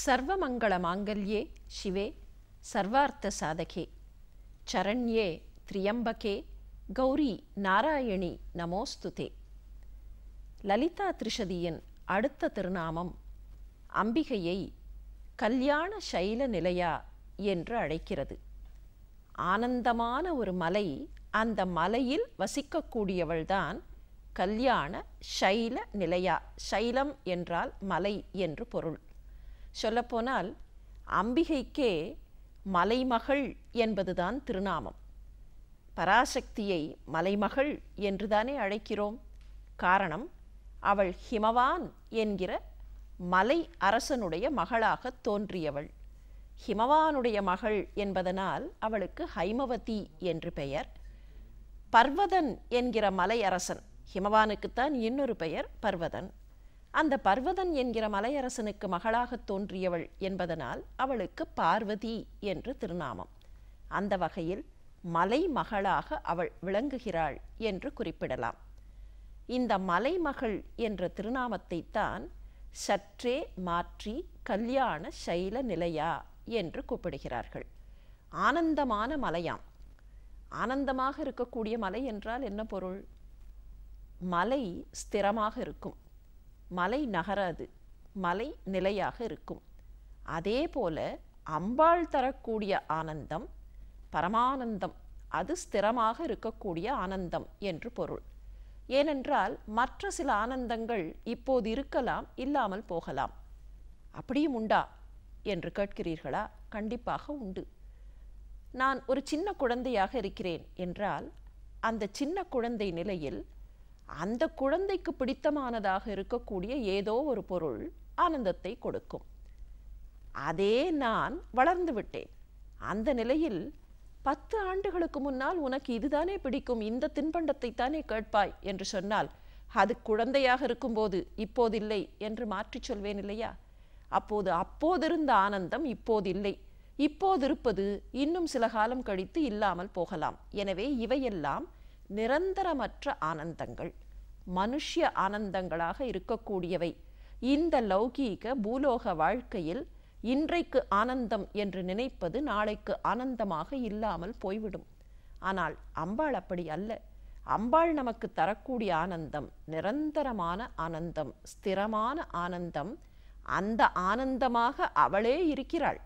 सर्वमङ्गलमाङ्गल्ये शिवे सर्वार्थसाधके சரண்யே திரியம்பகே கௌரி நாராயணி நமோஸ்துதே லலிதா திரிஷதியின் அடுத்த திருநாமம் அம்பிகையை கல்யாண சைல நிலையா என்று அழைக்கிறது ஆனந்தமான ஒரு மலை அந்த மலையில் வசிக்கக்கூடியவள்தான் கல்யாண சைல நிலையா சைலம் என்றால் மலை என்று பொருள் சொல்லப்போனால் அம்பிகைக்கே மலைமகள் என்பதுதான் திருநாமம் பராசக்தியை மலைமகள் என்றுதானே அழைக்கிறோம் காரணம் அவள் ஹிமவான் என்கிற மலை அரசனுடைய மகளாக தோன்றியவள் ஹிமவானுடைய மகள் என்பதனால் அவளுக்கு ஹைமவதி என்று பெயர் பர்வதன் என்கிற மலை அரசன் ஹிமவானுக்குத்தான் இன்னொரு பெயர் பர்வதன் அந்த பர்வதன் என்கிற மலையரசனுக்கு மகளாக தோன்றியவள் என்பதனால் அவளுக்கு பார்வதி என்று திருநாமம் அந்த வகையில் மலை மகளாக அவள் விளங்குகிறாள் என்று குறிப்பிடலாம் இந்த மலைமகள் என்ற திருநாமத்தை தான் சற்றே மாற்றி கல்யாண சைல நிலையா என்று கூப்பிடுகிறார்கள் ஆனந்தமான மலையாம் ஆனந்தமாக இருக்கக்கூடிய மலை என்றால் என்ன பொருள் மலை ஸ்திரமாக இருக்கும் மலை நகராது மலை நிலையாக இருக்கும் அதே போல அம்பாள் தரக்கூடிய ஆனந்தம் பரமானந்தம் அது ஸ்திரமாக இருக்கக்கூடிய ஆனந்தம் என்று பொருள் ஏனென்றால் மற்ற சில ஆனந்தங்கள் இப்போது இருக்கலாம் இல்லாமல் போகலாம் அப்படியும் உண்டா என்று கேட்கிறீர்களா கண்டிப்பாக உண்டு நான் ஒரு சின்ன குழந்தையாக இருக்கிறேன் என்றால் அந்த சின்ன குழந்தை நிலையில் அந்த குழந்தைக்கு பிடித்தமானதாக இருக்கக்கூடிய ஏதோ ஒரு பொருள் ஆனந்தத்தை கொடுக்கும் அதே நான் வளர்ந்து விட்டேன் அந்த நிலையில் பத்து ஆண்டுகளுக்கு முன்னால் உனக்கு இதுதானே பிடிக்கும் இந்த தின்பண்டத்தை தானே கேட்பாய் என்று சொன்னால் அது குழந்தையாக இருக்கும்போது இப்போதில்லை என்று மாற்றிச் சொல்வேன் இல்லையா அப்போது அப்போதிருந்த ஆனந்தம் இப்போதில்லை இப்போதிருப்பது இன்னும் சில காலம் கழித்து இல்லாமல் போகலாம் எனவே இவையெல்லாம் நிரந்தரமற்ற ஆனந்தங்கள் மனுஷ்ய ஆனந்தங்களாக இருக்கக்கூடியவை இந்த லௌகீக பூலோக வாழ்க்கையில் இன்றைக்கு ஆனந்தம் என்று நினைப்பது நாளைக்கு ஆனந்தமாக இல்லாமல் போய்விடும் ஆனால் அம்பாள் அப்படி அல்ல அம்பாள் நமக்கு தரக்கூடிய ஆனந்தம் நிரந்தரமான ஆனந்தம் ஸ்திரமான ஆனந்தம் அந்த ஆனந்தமாக அவளே இருக்கிறாள்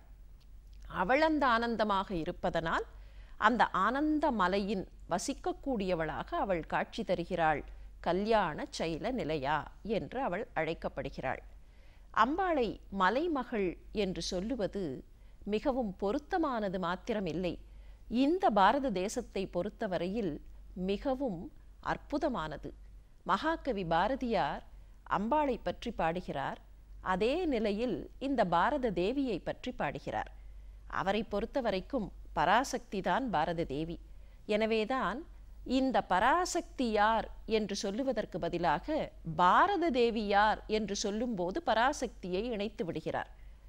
அவள் அந்த ஆனந்தமாக இருப்பதனால் அந்த ஆனந்த மலையின் வசிக்கக்கூடியவளாக அவள் காட்சி தருகிறாள் கல்யாண சைல நிலையா என்று அவள் அழைக்கப்படுகிறாள் அம்பாளை மலைமகள் என்று சொல்லுவது மிகவும் பொருத்தமானது மாத்திரமில்லை இந்த பாரத தேசத்தை பொறுத்தவரையில் மிகவும் அற்புதமானது மகாகவி பாரதியார் அம்பாளை பற்றி பாடுகிறார் அதே நிலையில் இந்த பாரத தேவியை பற்றி பாடுகிறார் அவரை பொறுத்த வரைக்கும் பராசக்தி தான் பாரத தேவி எனவேதான் இந்த பராசக்தி யார் என்று சொல்லுவதற்கு பதிலாக பாரத தேவி யார் என்று சொல்லும்போது பராசக்தியை இணைத்து விடுகிறார்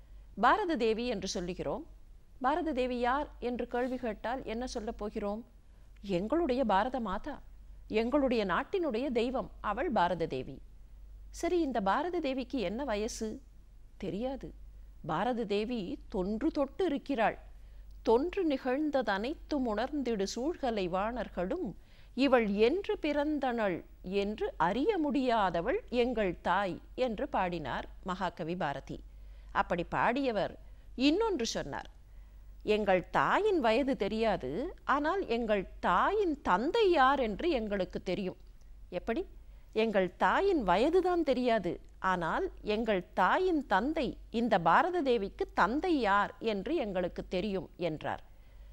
பாரத தேவி என்று சொல்லுகிறோம் பாரத தேவி யார் என்று கேள்வி கேட்டால் என்ன சொல்லப் போகிறோம் எங்களுடைய பாரத மாதா எங்களுடைய நாட்டினுடைய தெய்வம் அவள் பாரத தேவி சரி இந்த பாரத தேவிக்கு என்ன வயசு தெரியாது பாரத தேவி தொன்று தொட்டு இருக்கிறாள் தொன்று நிகழ்ந்தது அனைத்தும் உணர்ந்திடு சூழ்கலை வாணர்களும் இவள் என்று பிறந்தனள் என்று அறிய முடியாதவள் எங்கள் தாய் என்று பாடினார் மகாகவி பாரதி அப்படி பாடியவர் இன்னொன்று சொன்னார் எங்கள் தாயின் வயது தெரியாது ஆனால் எங்கள் தாயின் தந்தை யார் என்று எங்களுக்கு தெரியும் எப்படி எங்கள் தாயின் வயதுதான் தெரியாது ஆனால் எங்கள் தாயின் தந்தை இந்த பாரத தேவிக்கு தந்தை யார் என்று எங்களுக்கு தெரியும் என்றார்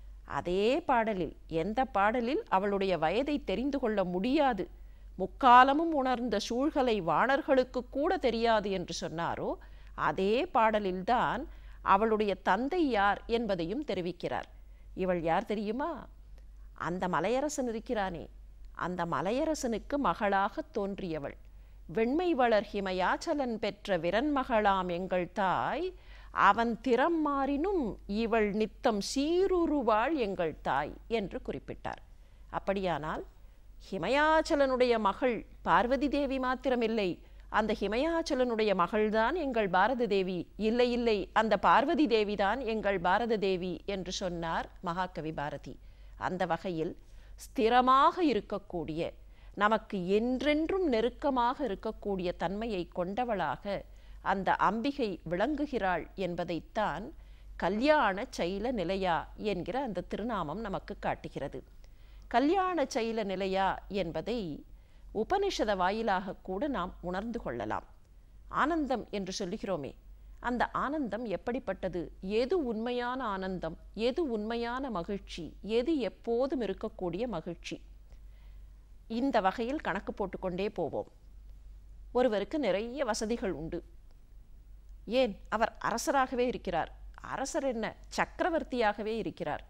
அதே பாடலில் எந்த பாடலில் அவளுடைய வயதை தெரிந்து கொள்ள முடியாது முக்காலமும் உணர்ந்த சூழ்கலை வாணர்களுக்கு கூட தெரியாது என்று சொன்னாரோ அதே பாடலில்தான் அவளுடைய தந்தை யார் என்பதையும் தெரிவிக்கிறார் இவள் யார் தெரியுமா அந்த மலையரசன் இருக்கிறானே அந்த மலையரசனுக்கு மகளாக தோன்றியவள் வெண்மை வளர் ஹிமயாச்சலன் பெற்ற விரன்மகளாம் எங்கள் தாய் அவன் திறம் மாறினும் இவள் நித்தம் சீருருவாள் எங்கள் தாய் என்று குறிப்பிட்டார் அப்படியானால் ஹிமயாச்சலனுடைய மகள் பார்வதி தேவி மாத்திரமில்லை அந்த ஹிமயாச்சலனுடைய மகள்தான் எங்கள் பாரத தேவி இல்லை இல்லை அந்த பார்வதி தேவிதான் எங்கள் பாரத தேவி என்று சொன்னார் மகாகவி பாரதி அந்த வகையில் ஸ்திரமாக இருக்கக்கூடிய நமக்கு என்றென்றும் நெருக்கமாக இருக்கக்கூடிய தன்மையை கொண்டவளாக அந்த அம்பிகை விளங்குகிறாள் என்பதைத்தான் கல்யாண சைல நிலையா என்கிற அந்த திருநாமம் நமக்கு காட்டுகிறது கல்யாண சைல நிலையா என்பதை உபனிஷத வாயிலாக கூட நாம் உணர்ந்து கொள்ளலாம் ஆனந்தம் என்று சொல்லுகிறோமே அந்த ஆனந்தம் எப்படிப்பட்டது எது உண்மையான ஆனந்தம் எது உண்மையான மகிழ்ச்சி எது எப்போதும் இருக்கக்கூடிய மகிழ்ச்சி இந்த வகையில் கணக்கு போட்டுக்கொண்டே போவோம் ஒருவருக்கு நிறைய வசதிகள் உண்டு ஏன் அவர் அரசராகவே இருக்கிறார் அரசர் என்ன சக்கரவர்த்தியாகவே இருக்கிறார்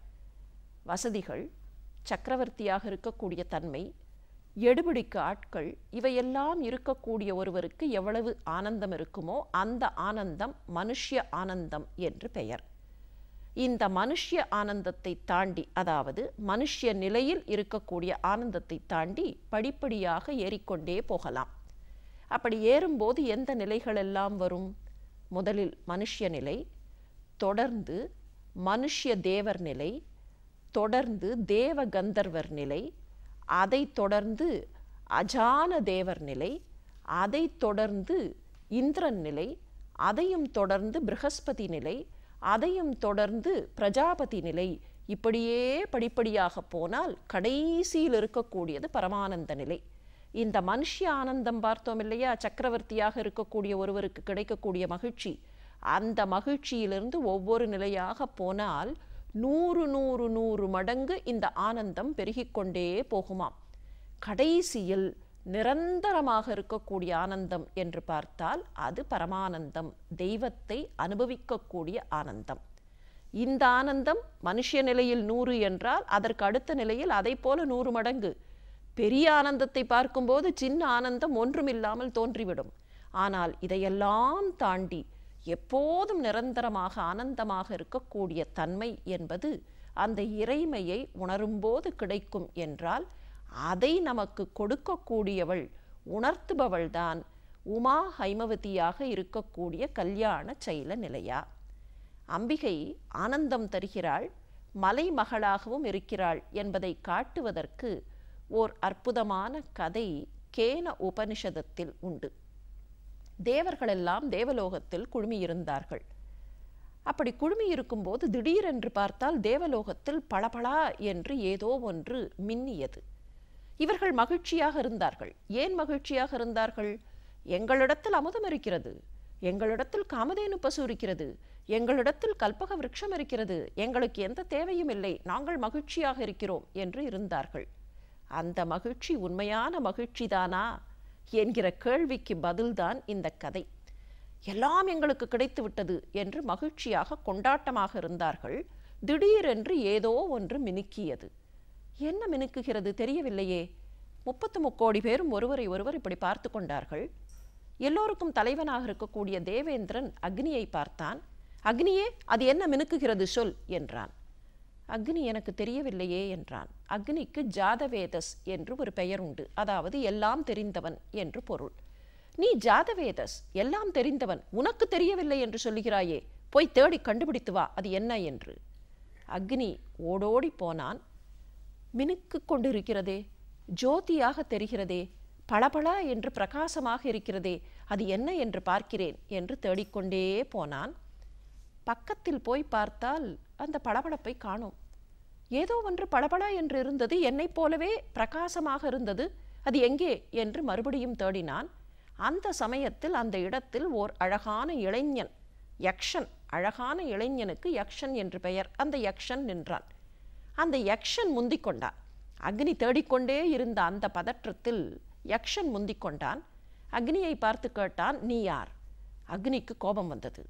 வசதிகள் சக்கரவர்த்தியாக இருக்கக்கூடிய தன்மை எடுபிடிக்கு ஆட்கள் இவையெல்லாம் இருக்கக்கூடிய ஒருவருக்கு எவ்வளவு ஆனந்தம் இருக்குமோ அந்த ஆனந்தம் மனுஷ்ய ஆனந்தம் என்று பெயர் இந்த மனுஷ்ய ஆனந்தத்தை தாண்டி அதாவது மனுஷ்ய நிலையில் இருக்கக்கூடிய ஆனந்தத்தை தாண்டி படிப்படியாக ஏறிக்கொண்டே போகலாம் அப்படி ஏறும்போது எந்த நிலைகள் எல்லாம் வரும் முதலில் மனுஷ்ய நிலை தொடர்ந்து மனுஷ்ய தேவர் நிலை தொடர்ந்து தேவ கந்தர்வர் நிலை அதை தொடர்ந்து அஜான தேவர் நிலை அதை தொடர்ந்து இந்திரன் நிலை அதையும் தொடர்ந்து ப்ரகஸ்பதி நிலை அதையும் தொடர்ந்து பிரஜாபதி நிலை இப்படியே படிப்படியாக போனால் கடைசியில் இருக்கக்கூடியது பரமானந்த நிலை இந்த மனுஷ்ய ஆனந்தம் பார்த்தோம் இல்லையா சக்கரவர்த்தியாக இருக்கக்கூடிய ஒருவருக்கு கிடைக்கக்கூடிய மகிழ்ச்சி அந்த மகிழ்ச்சியிலிருந்து ஒவ்வொரு நிலையாக போனால் நூறு நூறு நூறு மடங்கு இந்த ஆனந்தம் பெருகிக்கொண்டே போகுமாம் கடைசியில் நிரந்தரமாக இருக்கக்கூடிய ஆனந்தம் என்று பார்த்தால் அது பரமானந்தம் தெய்வத்தை அனுபவிக்கக்கூடிய ஆனந்தம் இந்த ஆனந்தம் மனுஷ நிலையில் நூறு என்றால் அதற்கு அடுத்த நிலையில் அதை போல நூறு மடங்கு பெரிய ஆனந்தத்தை பார்க்கும்போது சின்ன ஆனந்தம் ஒன்றுமில்லாமல் தோன்றிவிடும் ஆனால் இதையெல்லாம் தாண்டி எப்போதும் நிரந்தரமாக ஆனந்தமாக இருக்கக்கூடிய தன்மை என்பது அந்த இறைமையை உணரும்போது கிடைக்கும் என்றால் அதை நமக்கு கொடுக்கக்கூடியவள் உணர்த்துபவள்தான் உமா ஹைமவதியாக இருக்கக்கூடிய கல்யாண சைல நிலையா அம்பிகை ஆனந்தம் தருகிறாள் மலைமகளாகவும் இருக்கிறாள் என்பதை காட்டுவதற்கு ஓர் அற்புதமான கதை கேன உபனிஷதத்தில் உண்டு தேவர்களெல்லாம் தேவலோகத்தில் குழுமியிருந்தார்கள் அப்படி குழுமி இருக்கும்போது திடீரென்று பார்த்தால் தேவலோகத்தில் பளபளா என்று ஏதோ ஒன்று மின்னியது இவர்கள் மகிழ்ச்சியாக இருந்தார்கள் ஏன் மகிழ்ச்சியாக இருந்தார்கள் எங்களிடத்தில் அமுதம் இருக்கிறது எங்களிடத்தில் காமதேனு பசு இருக்கிறது எங்களிடத்தில் கல்பக விருட்சம் இருக்கிறது எங்களுக்கு எந்த தேவையும் இல்லை நாங்கள் மகிழ்ச்சியாக இருக்கிறோம் என்று இருந்தார்கள் அந்த மகிழ்ச்சி உண்மையான மகிழ்ச்சிதானா என்கிற கேள்விக்கு பதில்தான் இந்த கதை எல்லாம் எங்களுக்கு கிடைத்து விட்டது என்று மகிழ்ச்சியாக கொண்டாட்டமாக இருந்தார்கள் திடீரென்று ஏதோ ஒன்று மினுக்கியது என்ன மினுக்குகிறது தெரியவில்லையே முப்பத்து முக்கோடி பேரும் ஒருவரை ஒருவர் இப்படி பார்த்து கொண்டார்கள் எல்லோருக்கும் தலைவனாக இருக்கக்கூடிய தேவேந்திரன் அக்னியை பார்த்தான் அக்னியே அது என்ன மினுக்குகிறது சொல் என்றான் அக்னி எனக்கு தெரியவில்லையே என்றான் அக்னிக்கு ஜாதவேதஸ் என்று ஒரு பெயர் உண்டு அதாவது எல்லாம் தெரிந்தவன் என்று பொருள் நீ ஜாதவேதஸ் எல்லாம் தெரிந்தவன் உனக்கு தெரியவில்லை என்று சொல்லுகிறாயே போய் தேடி கண்டுபிடித்து வா அது என்ன என்று அக்னி ஓடோடி போனான் மினுக்கு கொண்டிருக்கிறதே ஜோதியாக தெரிகிறதே பளபளா என்று பிரகாசமாக இருக்கிறதே அது என்ன என்று பார்க்கிறேன் என்று தேடிக்கொண்டே போனான் பக்கத்தில் போய் பார்த்தால் அந்த பளபளப்பை காணோம் ஏதோ ஒன்று பளபளா என்று இருந்தது என்னைப் போலவே பிரகாசமாக இருந்தது அது எங்கே என்று மறுபடியும் தேடினான் அந்த சமயத்தில் அந்த இடத்தில் ஓர் அழகான இளைஞன் யக்ஷன் அழகான இளைஞனுக்கு யக்ஷன் என்று பெயர் அந்த யக்ஷன் நின்றான் அந்த யக்ஷன் முந்திக் கொண்டான் அக்னி தேடிக்கொண்டே இருந்த அந்த பதற்றத்தில் யக்ஷன் முந்திக் கொண்டான் அக்னியை பார்த்து கேட்டான் நீ யார் அக்னிக்கு கோபம் வந்தது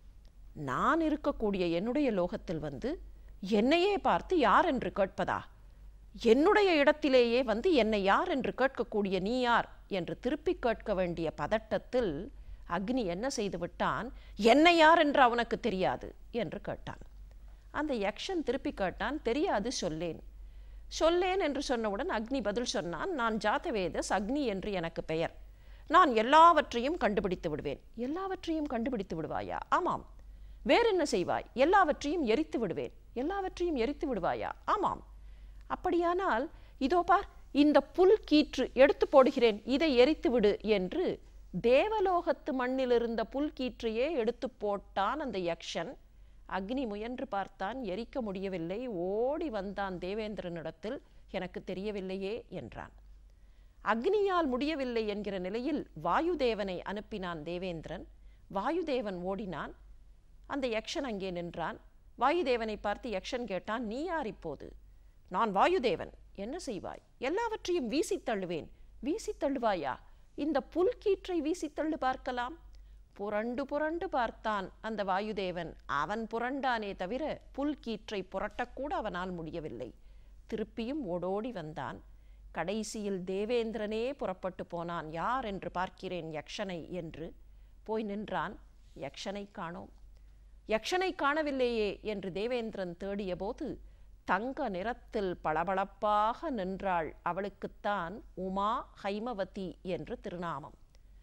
நான் இருக்கக்கூடிய என்னுடைய லோகத்தில் வந்து என்னையே பார்த்து யார் என்று கேட்பதா என்னுடைய இடத்திலேயே வந்து என்னை யார் என்று கேட்கக்கூடிய நீ யார் என்று திருப்பி கேட்க வேண்டிய பதட்டத்தில் அக்னி என்ன செய்து விட்டான் என்னை யார் என்று அவனுக்கு தெரியாது என்று கேட்டான் அந்த யக்ஷன் திருப்பி கேட்டான் தெரியாது சொல்லேன் சொல்லேன் என்று சொன்னவுடன் அக்னி பதில் சொன்னான் நான் ஜாதவேதஸ் அக்னி என்று எனக்கு பெயர் நான் எல்லாவற்றையும் கண்டுபிடித்து விடுவேன் எல்லாவற்றையும் கண்டுபிடித்து விடுவாயா ஆமாம் வேறென்ன செய்வாய் எல்லாவற்றையும் எரித்து விடுவேன் எல்லாவற்றையும் எரித்து விடுவாயா ஆமாம் அப்படியானால் இதோ பார் இந்த புல் கீற்று எடுத்து போடுகிறேன் இதை எரித்து விடு என்று தேவலோகத்து மண்ணில் இருந்த புல் கீற்றையே எடுத்து போட்டான் அந்த யக்ஷன் அக்னி முயன்று பார்த்தான் எரிக்க முடியவில்லை ஓடி வந்தான் தேவேந்திரனிடத்தில் எனக்கு தெரியவில்லையே என்றான் அக்னியால் முடியவில்லை என்கிற நிலையில் வாயுதேவனை அனுப்பினான் தேவேந்திரன் வாயுதேவன் ஓடினான் அந்த யக்ஷன் அங்கே நின்றான் வாயுதேவனை பார்த்து யக்ஷன் கேட்டான் நீ யார் இப்போது நான் வாயுதேவன் என்ன செய்வாய் எல்லாவற்றையும் வீசித் தள்ளுவேன் வீசித் தள்ளுவாயா இந்த புல் கீற்றை வீசித் தள்ளு பார்க்கலாம் புரண்டு புரண்டு பார்த்தான் அந்த வாயுதேவன் அவன் புரண்டானே தவிர புல் கீற்றை புரட்டக்கூட அவனால் முடியவில்லை திருப்பியும் ஓடோடி வந்தான் கடைசியில் தேவேந்திரனே புறப்பட்டு போனான் யார் என்று பார்க்கிறேன் யக்ஷனை என்று போய் நின்றான் யக்ஷனை காணோம் யக்ஷனை காணவில்லையே என்று தேவேந்திரன் தேடியபோது தங்க நிறத்தில் பளபளப்பாக நின்றாள் அவளுக்குத்தான் உமா ஹைமவதி என்று திருநாமம்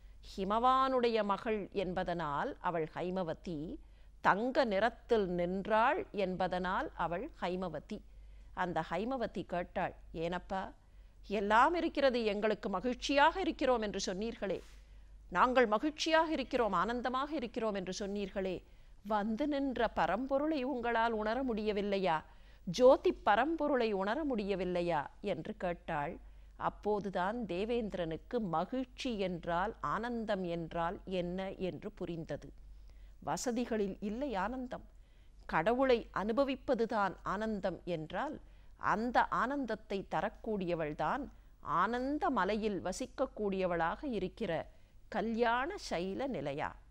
ஹிமவானுடைய மகள் என்பதனால் அவள் ஹைமவதி தங்க நிறத்தில் நின்றாள் என்பதனால் அவள் ஹைமவதி அந்த ஹைமவதி கேட்டாள் ஏனப்பா எல்லாம் இருக்கிறது எங்களுக்கு மகிழ்ச்சியாக இருக்கிறோம் என்று சொன்னீர்களே நாங்கள் மகிழ்ச்சியாக இருக்கிறோம் ஆனந்தமாக இருக்கிறோம் என்று சொன்னீர்களே வந்து நின்ற பரம்பொருளை உங்களால் உணர முடியவில்லையா ஜோதி பரம்பொருளை உணர முடியவில்லையா என்று கேட்டாள் அப்போதுதான் தேவேந்திரனுக்கு மகிழ்ச்சி என்றால் ஆனந்தம் என்றால் என்ன என்று புரிந்தது வசதிகளில் இல்லை ஆனந்தம் கடவுளை அனுபவிப்பதுதான் ஆனந்தம் என்றால் அந்த ஆனந்தத்தை தரக்கூடியவள்தான் ஆனந்த மலையில் வசிக்கக்கூடியவளாக இருக்கிற கல்யாண சைல நிலையா